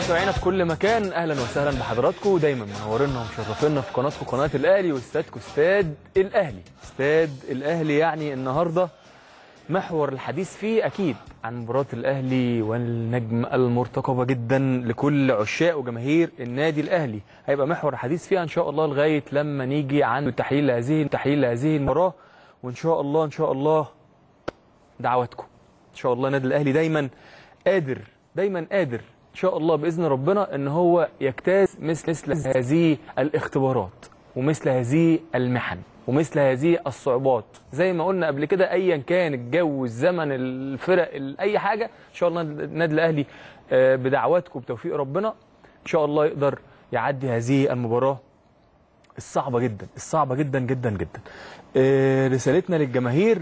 متابعينا في كل مكان اهلا وسهلا بحضراتكم دايما منورينا ومشرفينا في قناتكم قناه الاهلي واستادكم استاد الاهلي استاد الاهلي يعني النهارده محور الحديث فيه اكيد عن مباراه الاهلي والنجم المرتقبه جدا لكل عشاق وجماهير النادي الاهلي هيبقى محور الحديث فيها ان شاء الله لغايه لما نيجي عن تحليل هذه تحليل هذه المباراه وان شاء الله ان شاء الله دعواتكم ان شاء الله النادي الاهلي دايما قادر دايما قادر ان شاء الله باذن ربنا ان هو يجتاز مثل مثل هذه الاختبارات ومثل هذه المحن ومثل هذه الصعوبات زي ما قلنا قبل كده ايا كان الجو الزمن الفرق ال- اي حاجه ان شاء الله النادي الاهلي آه، بدعواتكم بتوفيق ربنا ان شاء الله يقدر يعدي هذه المباراه الصعبه جدا الصعبه جدا جدا جدا آه، رسالتنا للجماهير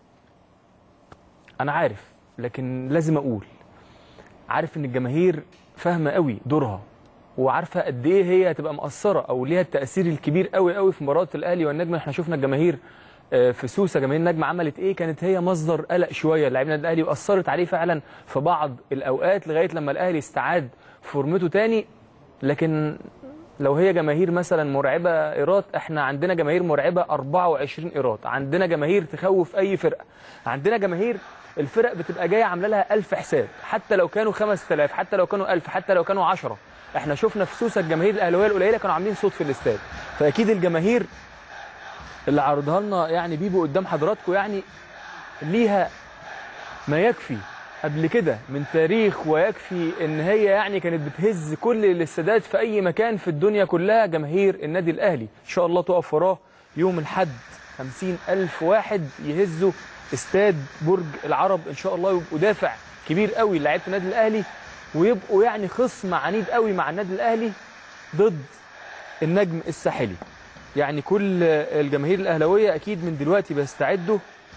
انا عارف لكن لازم اقول عارف ان الجماهير فاهمه قوي دورها وعارفه قد ايه هي هتبقى مقصره او ليها التاثير الكبير قوي قوي في مباراه الاهلي والنجم احنا شفنا الجماهير آه، في سوسه جماهير النجم عملت ايه كانت هي مصدر قلق شويه لاعبين النادي الاهلي واثرت عليه فعلا في بعض الاوقات لغايه لما الاهلي استعاد فورمته تاني لكن لو هي جماهير مثلا مرعبه ايراد احنا عندنا جماهير مرعبه 24 ايراد عندنا جماهير تخوف اي فرقه عندنا جماهير الفرق بتبقى جايه عامله لها 1000 حساب حتى لو كانوا 5000 حتى لو كانوا 1000 حتى لو كانوا 10 احنا شفنا في سوسه الجماهير الاهلاويه القليله كانوا عاملين صوت في الاستاد فاكيد الجماهير اللي عرضها لنا يعني بيبو قدام حضراتكم يعني ليها ما يكفي قبل كده من تاريخ ويكفي ان هي يعني كانت بتهز كل الاستادات في اي مكان في الدنيا كلها جماهير النادي الاهلي ان شاء الله تقف وراه يوم الحد 50 ألف واحد يهزوا استاد برج العرب ان شاء الله يبقوا دافع كبير قوي لعيبه النادي الاهلي ويبقوا يعني خصم عنيد قوي مع النادي الاهلي ضد النجم الساحلي يعني كل الجماهير الاهلاويه اكيد من دلوقتي بيستعدوا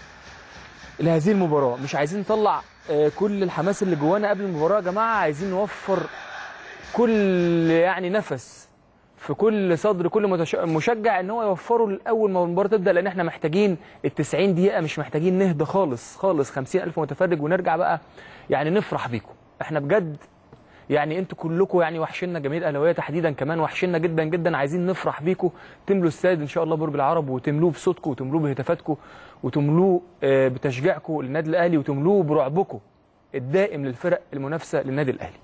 لهذه المباراه مش عايزين نطلع آه، كل الحماس اللي جوانا قبل المباراه يا جماعه عايزين نوفر كل يعني نفس في كل صدر كل متش- مشجع ان هو يوفره لاول ما المباراه تبدا لان احنا محتاجين ال 90 دقيقه مش محتاجين نهدى خالص خالص 50000 متفرج ونرجع بقى يعني نفرح بيكم احنا بجد يعني انتوا كلكم يعني وحشنا جماهير الاهلاويه تحديدا كمان وحشنا جدا جدا عايزين نفرح بيكم تملوا الاستاد ان شاء الله برج العرب وتملوه بصوتكم وتملوه بهتافاتكم وتملوه آه، بتشجيعكم للنادي الاهلي وتملوه برعبكم الدائم للفرق المنافسه للنادي الاهلي.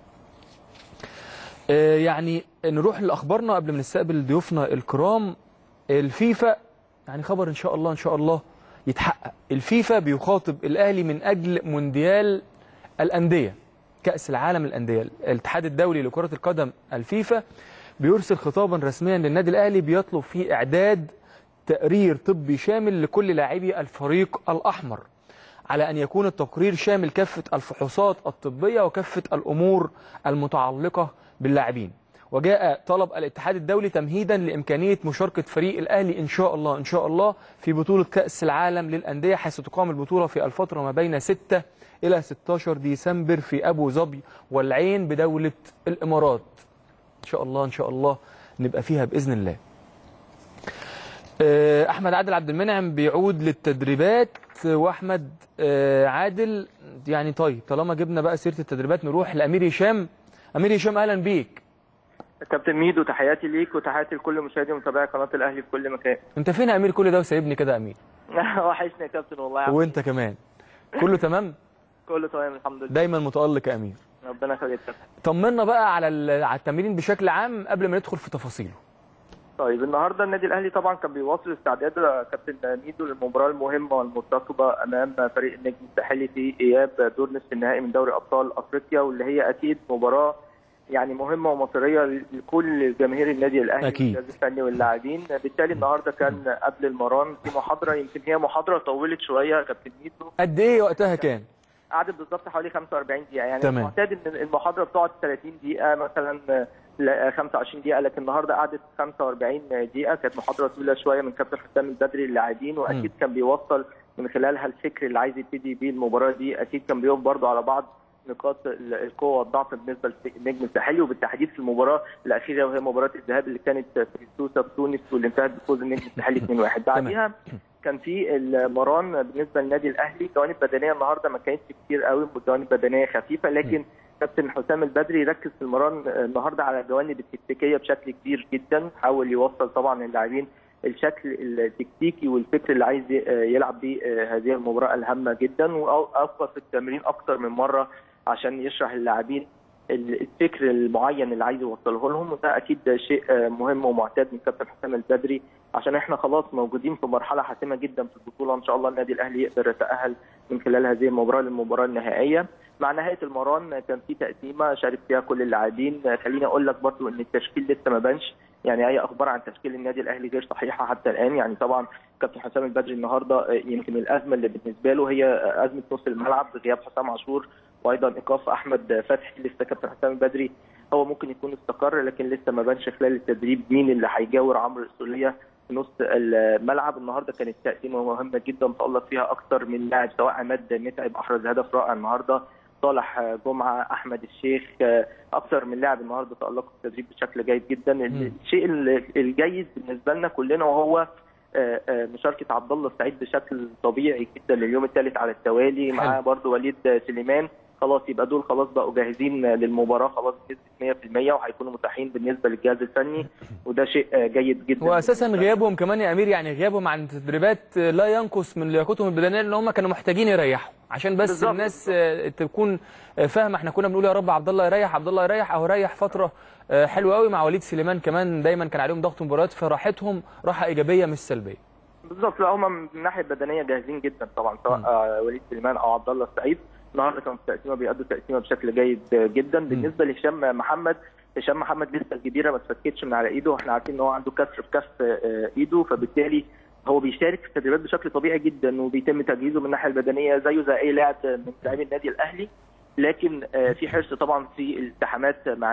آه، يعني نروح لاخبارنا قبل ما نستقبل ضيوفنا الكرام الفيفا يعني خبر ان شاء الله ان شاء الله يتحقق الفيفا بيخاطب الاهلي من اجل مونديال الانديه كاس العالم للانديه الاتحاد الدولي لكره القدم الفيفا بيرسل خطابا رسميا للنادي الاهلي بيطلب فيه اعداد تقرير طبي شامل لكل لاعبي الفريق الاحمر على أن يكون التقرير شامل كافة الفحوصات الطبية وكافة الأمور المتعلقة باللاعبين وجاء طلب الاتحاد الدولي تمهيدا لإمكانية مشاركة فريق الأهلي إن شاء الله إن شاء الله في بطولة كأس العالم للأندية حيث تقام البطولة في الفترة ما بين 6 إلى 16 ديسمبر في أبو ظبي والعين بدولة الإمارات إن شاء الله إن شاء الله نبقى فيها بإذن الله آه، احمد عادل عبد المنعم بيعود للتدريبات واحمد آه، عادل يعني طيب طالما جبنا بقى سيره التدريبات نروح لامير هشام امير هشام اهلا بيك كابتن ميدو تحياتي ليك وتحياتي لكل مشاهدي ومتابعي قناه الاهلي في كل مكان انت فين يا امير كل ده وسايبني كده يا امير وحشني يا كابتن والله يا عم. وانت كمان كله تمام كله تمام الحمد لله دايما متالق يا امير ربنا يخليك كابتن طمنا بقى على ال- على التمرين بشكل عام قبل ما ندخل في تفاصيله طيب النهارده النادي الاهلي طبعا كان بيواصل استعداده يا كابتن ميدو للمباراه المهمه والمرتقبه امام فريق النجم الساحلي في اياب دور نصف النهائي من دوري ابطال افريقيا واللي هي اكيد مباراه يعني مهمه ومصيريه لكل جماهير النادي الاهلي أكيد. والجهاز الفني واللاعبين بالتالي النهارده كان قبل المران في محاضره يمكن هي محاضره طولت شويه يا كابتن ميدو قد ايه وقتها كان قعدت بالظبط حوالي 45 دقيقة يعني تمام. المعتاد ان المحاضرة بتقعد 30 دقيقة مثلا ل 25 دقيقة لكن النهارده قعدت 45 دقيقة كانت محاضرة طويلة شوية من كابتن حسام البدري للاعبين واكيد كان بيوصل من خلالها الفكر اللي عايز يبتدي بيه المباراة دي اكيد كان بيقف برضه على بعض نقاط ال- القوة والضعف بالنسبة للنجم الساحلي وبالتحديد في المباراة الأخيرة وهي مباراة الذهاب اللي كانت في سوسة في تونس واللي انتهت بفوز النجم الساحلي 2-1 بعديها كان في المران بالنسبه للنادي الاهلي جوانب بدنيه النهارده ما كانتش كتير قوي جوانب بدنيه خفيفه لكن كابتن حسام البدري ركز في المران النهارده على الجوانب التكتيكيه بشكل كبير جدا حاول يوصل طبعا اللاعبين الشكل التكتيكي والفكر اللي عايز يلعب بيه هذه المباراه الهامه جدا واوقف في التمرين اكتر من مره عشان يشرح للاعبين الفكر المعين اللي عايز يوصله لهم وده اكيد شيء مهم ومعتاد من كابتن حسام البدري عشان احنا خلاص موجودين في مرحله حاسمه جدا في البطوله ان شاء الله النادي الاهلي يقدر يتاهل من خلال هذه المباراه للمباراه النهائيه مع نهايه المران كان في تقسيمه شارك فيها كل اللاعبين خليني اقول لك برضو ان التشكيل لسه ما بانش يعني اي اخبار عن تشكيل النادي الاهلي غير صحيحه حتى الان يعني طبعا كابتن حسام البدري النهارده يمكن الازمه اللي بالنسبه له هي ازمه نص الملعب بغياب حسام عاشور وايضا ايقاف احمد فتحي لسه كابتن حسام البدري هو ممكن يكون استقر لكن لسه ما بانش خلال التدريب مين اللي هيجاور عمرو السوليه في نص الملعب النهارده كانت تقسيمه مهمه جدا تالق فيها اكثر من لاعب سواء عماد متعب احرز هدف رائع النهارده صالح جمعه احمد الشيخ اكثر من لاعب النهارده تالقوا في التدريب بشكل جيد جدا الشيء الجيد بالنسبه لنا كلنا وهو مشاركه عبد الله السعيد بشكل طبيعي جدا لليوم الثالث على التوالي معاه برضه وليد سليمان خلاص يبقى دول خلاص بقوا جاهزين للمباراه خلاص بنسبه 100% وهيكونوا متاحين بالنسبه للجهاز الفني وده شيء جيد جدا واساسا غيابهم كمان يا امير يعني غيابهم عن التدريبات لا ينقص من لياقتهم البدنيه لان هم كانوا محتاجين يريحوا عشان بس بالزبط. الناس تكون فاهمه احنا كنا بنقول يا رب عبد الله يريح عبد الله يريح او ريح فتره حلوه قوي مع وليد سليمان كمان دايما كان عليهم ضغط مباريات فراحتهم راحه ايجابيه مش سلبيه بالظبط لا هم من الناحيه البدنيه جاهزين جدا طبعا سواء م. وليد سليمان او عبد الله السعيد النهارده كانوا في تقسيمه بيأدوا تقسيمه بشكل جيد جدا بالنسبه لهشام محمد هشام محمد لسه الجبيره ما اتفكتش من على ايده واحنا عارفين ان هو عنده كسر في كف ايده فبالتالي هو بيشارك في التدريبات بشكل طبيعي جدا وبيتم تجهيزه من الناحيه البدنيه زيه زي اي لاعب من لاعبي النادي الاهلي لكن في حرص طبعا في الالتحامات مع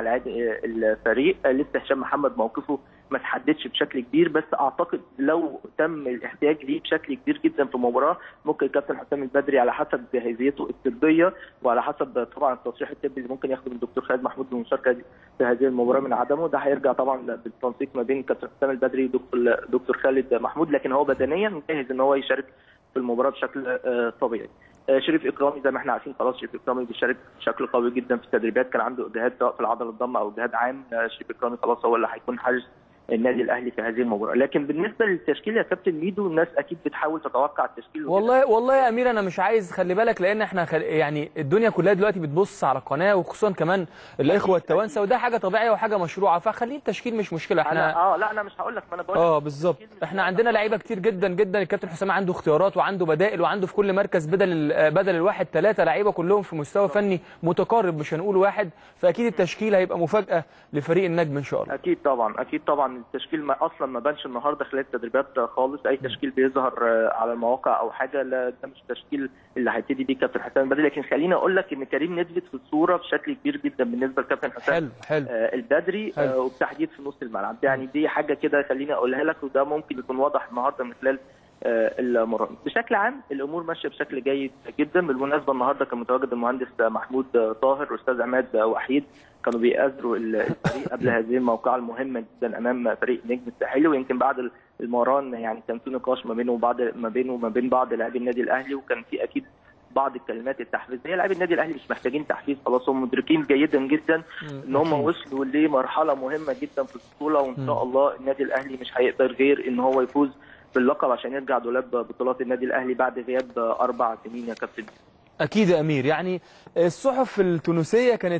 الفريق لسه هشام محمد موقفه ما تحددش بشكل كبير بس اعتقد لو تم الاحتياج ليه بشكل كبير جدا في المباراه ممكن الكابتن حسام البدري على حسب جاهزيته الطبيه وعلى حسب طبعا التصريح الطبي اللي ممكن ياخده من الدكتور خالد محمود بالمشاركه في هذه المباراه من عدمه ده هيرجع طبعا بالتنسيق ما بين الكابتن حسام البدري ودكتور دكتور خالد محمود لكن هو بدنيا جاهز ان هو يشارك في المباراه بشكل طبيعي. شريف اكرامي زي ما احنا عارفين خلاص شريف اكرامي بيشارك بشكل قوي جدا في التدريبات كان عنده اجهاد سواء في العضله الضمه او اجهاد عام شريف اكرامي خلاص هو اللي هيكون حارس النادي الاهلي في هذه المباراه لكن بالنسبه للتشكيل يا كابتن ميدو الناس اكيد بتحاول تتوقع التشكيل والله والله يا امير انا مش عايز خلي بالك لان احنا خل... يعني الدنيا كلها دلوقتي بتبص على القناه وخصوصا كمان الاخوه التوانسه وده حاجه طبيعيه وحاجه مشروعه فخليه التشكيل مش مشكله احنا اه لا انا مش هقول لك ما انا بقول اه بالظبط احنا عندنا لعيبه كتير جدا جدا الكابتن حسام عنده اختيارات وعنده بدائل وعنده في كل مركز بدل بدل الواحد ثلاثه لعيبه كلهم في مستوى فني متقارب مش هنقول واحد فاكيد التشكيل هيبقى مفاجاه لفريق النجم ان شاء الله اكيد طبعا اكيد طبعا التشكيل ما اصلا ما بانش النهارده خلال التدريبات خالص اي تشكيل بيظهر على المواقع او حاجه لا ده مش التشكيل اللي هيبتدي بيه كابتن حسام البدري لكن خليني اقول لك ان كريم نثبت في الصوره بشكل كبير جدا بالنسبه لكابتن حسام حلو حلو آه البدري آه وبتحديد في نص الملعب يعني دي حاجه كده خليني اقولها لك وده ممكن يكون واضح النهارده من خلال آه المران بشكل عام الامور ماشيه بشكل جيد جدا بالمناسبه النهارده كان متواجد المهندس محمود طاهر واستاذ عماد وحيد كانوا بيأزروا الفريق قبل هذه الموقعه المهمه جدا امام فريق نجم الساحلي ويمكن بعد المران يعني كان في نقاش ما بينه وبعض ما بينه وما بين بعض لاعبي النادي الاهلي وكان في اكيد بعض الكلمات التحفيزيه لاعبي النادي الاهلي مش محتاجين تحفيز خلاص هم مدركين جيدا جدا ان هم وصلوا لمرحله مهمه جدا في البطوله وان شاء الله النادي الاهلي مش هيقدر غير ان هو يفوز باللقب عشان يرجع دولاب بطولات النادي الاهلي بعد غياب اربع سنين يا كابتن اكيد يا امير يعني الصحف التونسيه كانت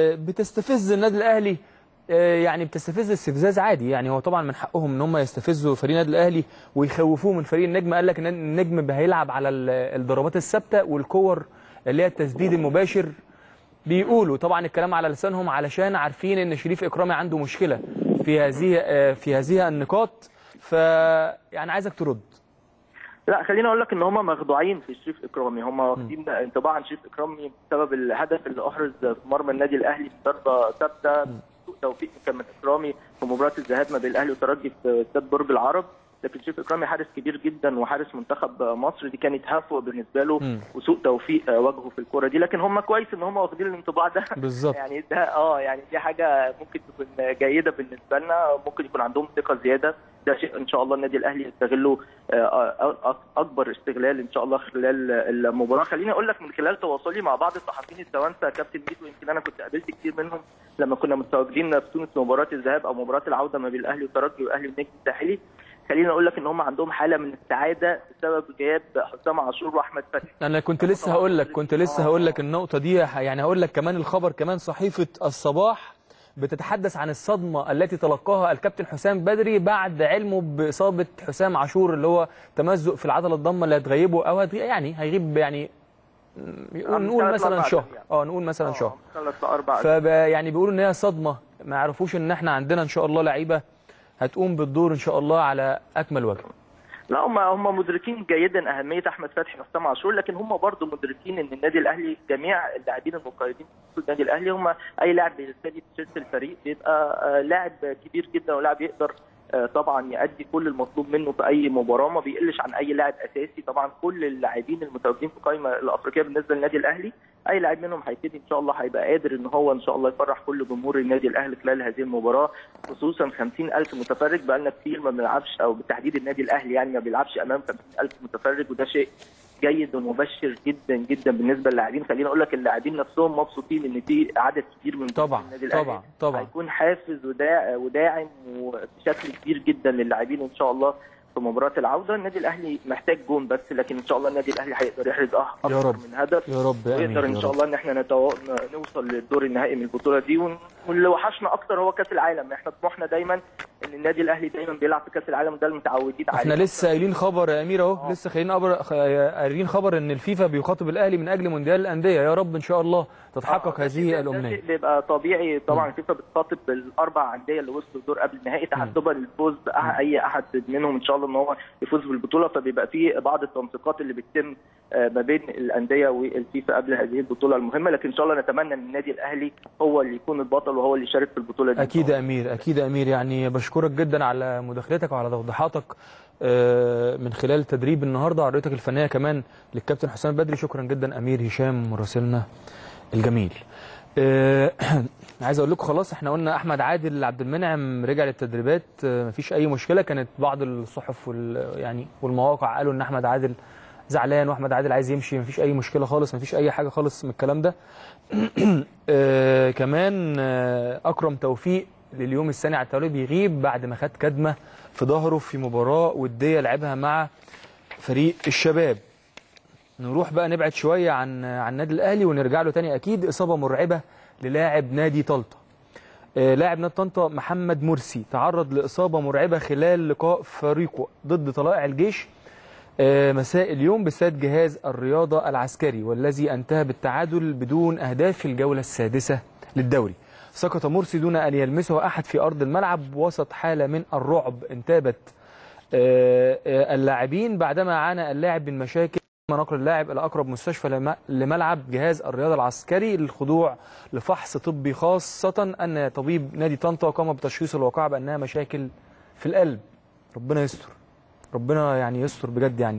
بتستفز النادي الاهلي يعني بتستفز استفزاز عادي يعني هو طبعا من حقهم ان هم يستفزوا فريق النادي الاهلي ويخوفوه من فريق النجم قال لك ان النجم هيلعب على الضربات الثابته والكور اللي هي التسديد المباشر بيقولوا طبعا الكلام على لسانهم علشان عارفين ان شريف اكرامي عنده مشكله في هذه في هذه النقاط ف يعني عايزك ترد لا خليني اقول لك ان هم مخدوعين في شريف اكرامي هم واخدين انطباع عن شريف اكرامي بسبب الهدف اللي احرز في مرمى النادي الاهلي بضربه ثابته توفيق كان من اكرامي في مباراه الذهاب ما بين الاهلي والترجي في استاد برج العرب لكن شريف اكرامي حارس كبير جدا وحارس منتخب مصر دي كانت هفوه بالنسبه له مم. وسوء توفيق آه، واجهه في الكوره دي لكن هم كويس ان هم واخدين الانطباع ده بالظبط يعني ده اه يعني دي حاجه ممكن تكون جيده بالنسبه لنا ممكن يكون عندهم ثقه زياده ده شيء ان شاء الله النادي الاهلي يستغله آه، آه، آه، اكبر استغلال ان شاء الله خلال المباراه خليني اقول لك من خلال تواصلي مع بعض الصحفيين التوانسه كابتن ميدو يمكن انا كنت قابلت كتير منهم لما كنا متواجدين في تونس مباراه الذهاب او مباراه العوده ما بين الاهلي والترجي والاهلي والنجم الساحلي خليني اقول لك ان هم عندهم حاله من السعاده بسبب غياب حسام عاشور واحمد فتحي انا كنت لسه هقول لك كنت لسه هقول لك النقطه دي يعني هقول لك كمان الخبر كمان صحيفه الصباح بتتحدث عن الصدمه التي تلقاها الكابتن حسام بدري بعد علمه باصابه حسام عاشور اللي هو تمزق في العضله الضمه اللي هتغيبه او هتغي يعني هيغيب يعني نقول عن نقول ثلاث مثلا لأربع شهر أسابيع. اه نقول مثلا شهر ثلاث اربع فب يعني بيقولوا ان هي صدمه ما يعرفوش ان احنا عندنا ان شاء الله لعيبه هتقوم بالدور ان شاء الله على اكمل وجه لا هم هم مدركين جيدا اهميه احمد فتحي وحسام عاشور لكن هم برضه مدركين ان النادي الاهلي جميع اللاعبين المقيدين في النادي الاهلي هم اي لاعب بيرتدي تيشيرت الفريق بيبقى آه، لاعب كبير جدا ولاعب يقدر آه، طبعا يؤدي كل المطلوب منه في اي مباراه ما بيقلش عن اي لاعب اساسي طبعا كل اللاعبين المتواجدين في القائمه الافريقيه بالنسبه للنادي الاهلي اي لاعب منهم هيبتدي ان شاء الله هيبقى قادر ان هو ان شاء الله يفرح كل جمهور النادي الاهلي خلال هذه المباراه خصوصا 50000 متفرج بقى لنا كتير ما بنلعبش او بالتحديد النادي الاهلي يعني ما بيلعبش امام 50000 متفرج وده شيء جيد ومبشر جدا جدا بالنسبه للاعبين خليني اقول لك اللاعبين نفسهم مبسوطين ان في عدد كبير من طبعا النادي الاهلي طبعا طبعا هيكون حافز وداع وداعم وبشكل كبير جدا للاعبين ان شاء الله في مباراه العوده النادي الاهلي محتاج جون بس لكن ان شاء الله النادي الاهلي هيقدر يحرز أه- يا اكثر رب. من هدف يا رب امين ويقدر ان يا شاء رب. الله ان احنا نتو... نوصل للدور النهائي من البطوله دي ون- واللي وحشنا اكتر هو كاس العالم احنا طموحنا دايما ان النادي الاهلي دايما بيلعب في كاس العالم وده اللي متعودين عليه احنا لسه قايلين خبر يا امير اهو آه. لسه قايلين خبر قايلين خبر ان الفيفا بيخاطب الاهلي من اجل مونديال الانديه يا رب ان شاء الله تتحقق آه، ده شيء- هذه ده الامنيه شيء بيبقى طبيعي طبعا الفيفا بتخاطب الاربع انديه اللي وصلوا الدور قبل النهائي تحسبا للفوز بأح- اي احد منهم ان شاء الله ان هو يفوز بالبطوله فبيبقى في بعض التنسيقات اللي بتتم آه، ما بين الانديه والفيفا قبل هذه البطوله المهمه لكن ان شاء الله نتمنى ان النادي الاهلي هو اللي يكون البطل وهو اللي يشارك في البطوله دي اكيد يا امير اكيد يا امير يعني بشكرك جدا على مداخلتك وعلى توضيحاتك آه، من خلال تدريب النهارده وعرضتك الفنيه كمان للكابتن حسام بدري شكرا جدا امير هشام مراسلنا الجميل آه، عايز اقول لكم خلاص احنا قلنا احمد عادل عبد المنعم رجع للتدريبات آه، مفيش اي مشكله كانت بعض الصحف وال يعني والمواقع قالوا ان احمد عادل زعلان واحمد عادل عايز يمشي مفيش اي مشكله خالص مفيش اي حاجه خالص من الكلام ده آه، كمان آه، اكرم توفيق لليوم الثاني على التوالي بيغيب بعد ما خد كدمه في ظهره في مباراه وديه لعبها مع فريق الشباب نروح بقى نبعد شويه عن عن النادي الاهلي ونرجع له تاني اكيد اصابه مرعبه للاعب نادي طنطا آه، لاعب نادي طنطا محمد مرسي تعرض لاصابه مرعبه خلال لقاء فريقه ضد طلائع الجيش آه، مساء اليوم باستاد جهاز الرياضه العسكري والذي انتهى بالتعادل بدون اهداف في الجوله السادسه للدوري سقط مرسي دون ان يلمسه احد في ارض الملعب وسط حاله من الرعب انتابت آه، آه، اللاعبين بعدما عانى اللاعب من مشاكل تم نقل اللاعب الى اقرب مستشفى لم- لملعب جهاز الرياضه العسكري للخضوع لفحص طبي خاصه ان طبيب نادي طنطا قام بتشخيص الواقعه بانها مشاكل في القلب ربنا يستر ربنا يعني يستر بجد يعني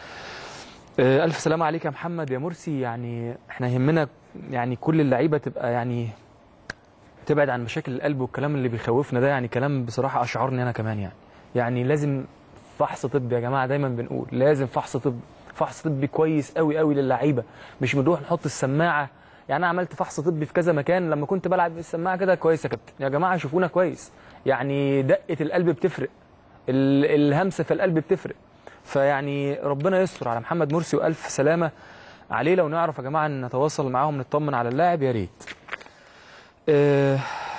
آه، الف سلامه عليك يا محمد يا مرسي يعني احنا يهمنا يعني كل اللعيبه تبقى يعني تبعد عن مشاكل القلب والكلام اللي بيخوفنا ده يعني كلام بصراحه اشعرني انا كمان يعني يعني لازم فحص طبي يا جماعه دايما بنقول لازم فحص طبي فحص طبي كويس قوي قوي للعيبه مش بنروح نحط السماعه يعني انا عملت فحص طبي في كذا مكان لما كنت بلعب بالسماعه كده كويس يا كابتن يا جماعه شوفونا كويس يعني دقه القلب بتفرق ال- الهمسه في القلب بتفرق فيعني ربنا يستر على محمد مرسي والف سلامه عليه لو نعرف يا جماعه ان نتواصل معاهم نطمن على اللاعب يا ريت آه،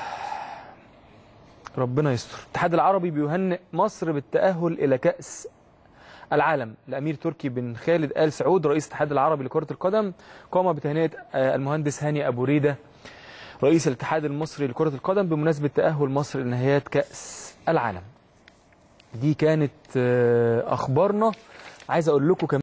ربنا يستر الاتحاد العربي بيهنئ مصر بالتأهل إلى كأس العالم الأمير تركي بن خالد آل سعود رئيس الاتحاد العربي لكرة القدم قام بتهنئة آه، المهندس هاني أبو ريدة رئيس الاتحاد المصري لكرة القدم بمناسبة تأهل مصر لنهايات كأس العالم دي كانت آه، أخبارنا عايز أقول لكم كمان